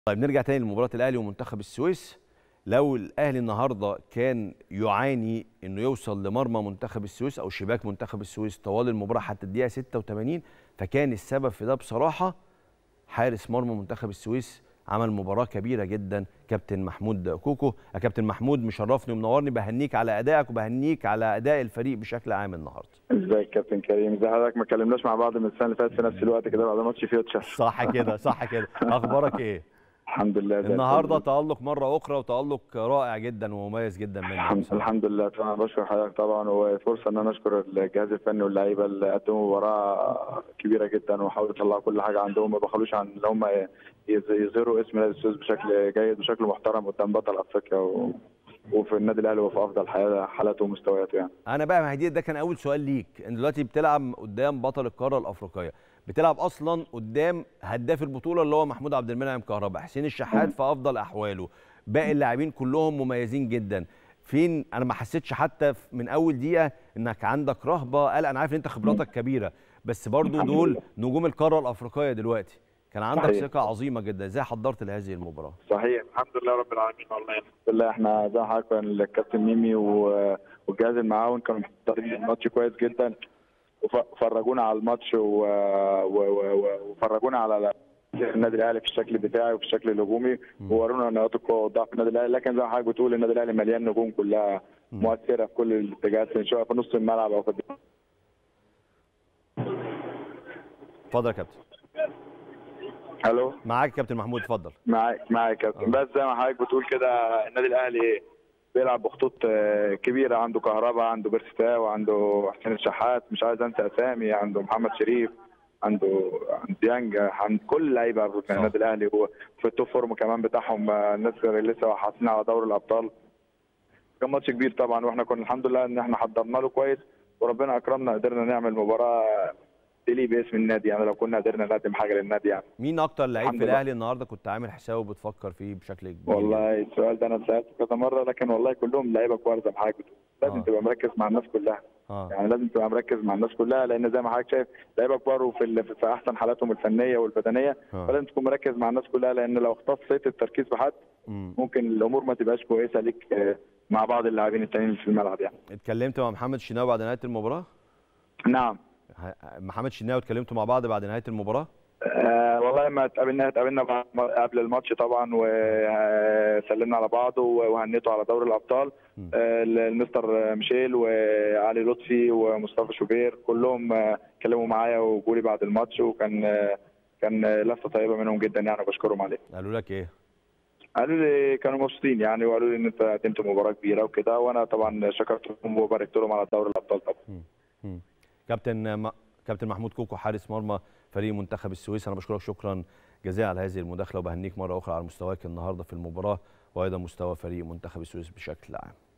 طيب نرجع تاني لمباراه الاهلي ومنتخب السويس لو الاهلي النهارده كان يعاني انه يوصل لمرمى منتخب السويس او شباك منتخب السويس طوال المباراه حتى الدقيقه 86 فكان السبب في ده بصراحه حارس مرمى منتخب السويس عمل مباراه كبيره جدا كابتن محمود كوكو يا كابتن محمود مشرفني ومنورني بهنيك على ادائك وبهنيك على اداء الفريق بشكل عام النهارده ازيك كابتن كريم ازي حضرتك ما اتكلمناش مع بعض من السنه اللي فاتت في نفس الوقت كده بعد ماتش فيوتشر صح كده صح كده اخبارك ايه الحمد لله زي النهارده الفل. تالق مره اخرى وتالق رائع جدا ومميز جدا منك الحمد, بصراحة. الحمد لله طبعا بشكر حضرتك طبعا وفرصه ان انا اشكر الجهاز الفني واللعيبه اللي قدموا مباراه كبيره جدا وحاولوا يطلعوا كل حاجه عندهم ما بخلوش عن ان هم يز- يظهروا اسم نادي السويس بشكل جيد وشكل محترم قدام بطل افريقيا و... وفي النادي الاهلي وفي افضل حال- حالاته ومستوياته يعني انا بقى مهدي ده كان اول سؤال ليك انت دلوقتي بتلعب قدام بطل القاره الافريقيه بتلعب اصلا قدام هداف البطوله اللي هو محمود عبد المنعم كهربا حسين الشحات في افضل احواله باقي اللاعبين كلهم مميزين جدا فين انا ما حسيتش حتى في- من اول دقيقه انك عندك رهبه قلق انا عارف ان انت خبراتك كبيره بس برضو الحمد دول لله. نجوم القاره الافريقيه دلوقتي كان عندك صحيح. ثقه عظيمه جدا ازاي حضرت لهذه المباراه صحيح الحمد لله رب العالمين والله الحمد لله احنا زي ما حضرتك كان الكابتن ميمي و- والجهاز المعاون كانوا محضرين الماتش كويس جدا وف- وفرجونا على الماتش و- و- و- و- وفرجونا على النادي الاهلي في الشكل الدفاعي وفي الشكل الهجومي وورونا نقاط القوه والضعف في النادي الاهلي لكن زي ما حضرتك بتقول النادي الاهلي مليان نجوم كلها مؤثره في كل الاتجاهات سواء في نص الملعب او في الدفاع. اتفضل يا كابتن الو معاك كابتن محمود اتفضل معاك معاك يا كابتن بس زي ما حضرتك بتقول كده النادي الاهلي بيلعب بخطوط آه، كبيره عنده كهربا عنده بيرستاو عنده حسين الشحات مش عايز انسى اسامي عنده محمد شريف عنده عند ديانج عند كل اللعيبه في صح. النادي الاهلي وفي التوب فورم كمان بتاعهم آه، الناس اللي لسه حاصلين على دوري الابطال كان ماتش كبير طبعا واحنا كنا الحمد لله ان احنا حضرنا له كويس وربنا اكرمنا قدرنا نعمل مباراه تليق باسم النادي يعني لو كنا قدرنا نقدم حاجه للنادي يعني مين اكتر لعيب الحمد في لله. الاهلي النهارده كنت عامل حسابه وبتفكر فيه بشكل كبير والله السؤال ده انا اتسالته كذا مره لكن والله كلهم لعيبه كويس زي ما حضرتك بتقول لازم آه. تبقى مركز مع الناس كلها اه يعني لازم تبقى مركز مع الناس كلها لان زي ما حضرتك شايف لعيبه كبار وفي ال- في احسن حالاتهم الفنيه والبدنيه آه. فلازم تكون مركز مع الناس كلها لان لو اختصيت التركيز بحد مم. ممكن الامور ما تبقاش كويسه ليك آه، مع بعض اللاعبين التانيين اللي في الملعب يعني اتكلمت مع محمد شناوي بعد نهايه المباراه نعم ه- محمد شناوي اتكلمتوا مع بعض بعد نهايه المباراه آه والله ما اتقابلنا اتقابلنا بعد ما- قبل الماتش طبعا وسلمنا على بعض وهنيته على دوري الابطال مم. آه المستر ميشيل وعلي لطفي ومصطفى شوبير كلهم آه، اتكلموا معايا وجولي بعد الماتش وكان آه، كان آه، لفته طيبه منهم جدا يعني وبشكرهم عليه قالوا لك ايه قالوا لي كانوا مبسوطين يعني وقالوا لي ان انت قدمت مباراه كبيره وكده وانا طبعا شكرتهم وباركت لهم على دوري الابطال طبعا مم. كابتن م... كابتن محمود كوكو حارس مرمى فريق منتخب السويس انا بشكرك شكرا جزيلا على هذه المداخله وبهنيك مره اخرى على مستواك النهارده في المباراه وايضا مستوى فريق منتخب السويس بشكل عام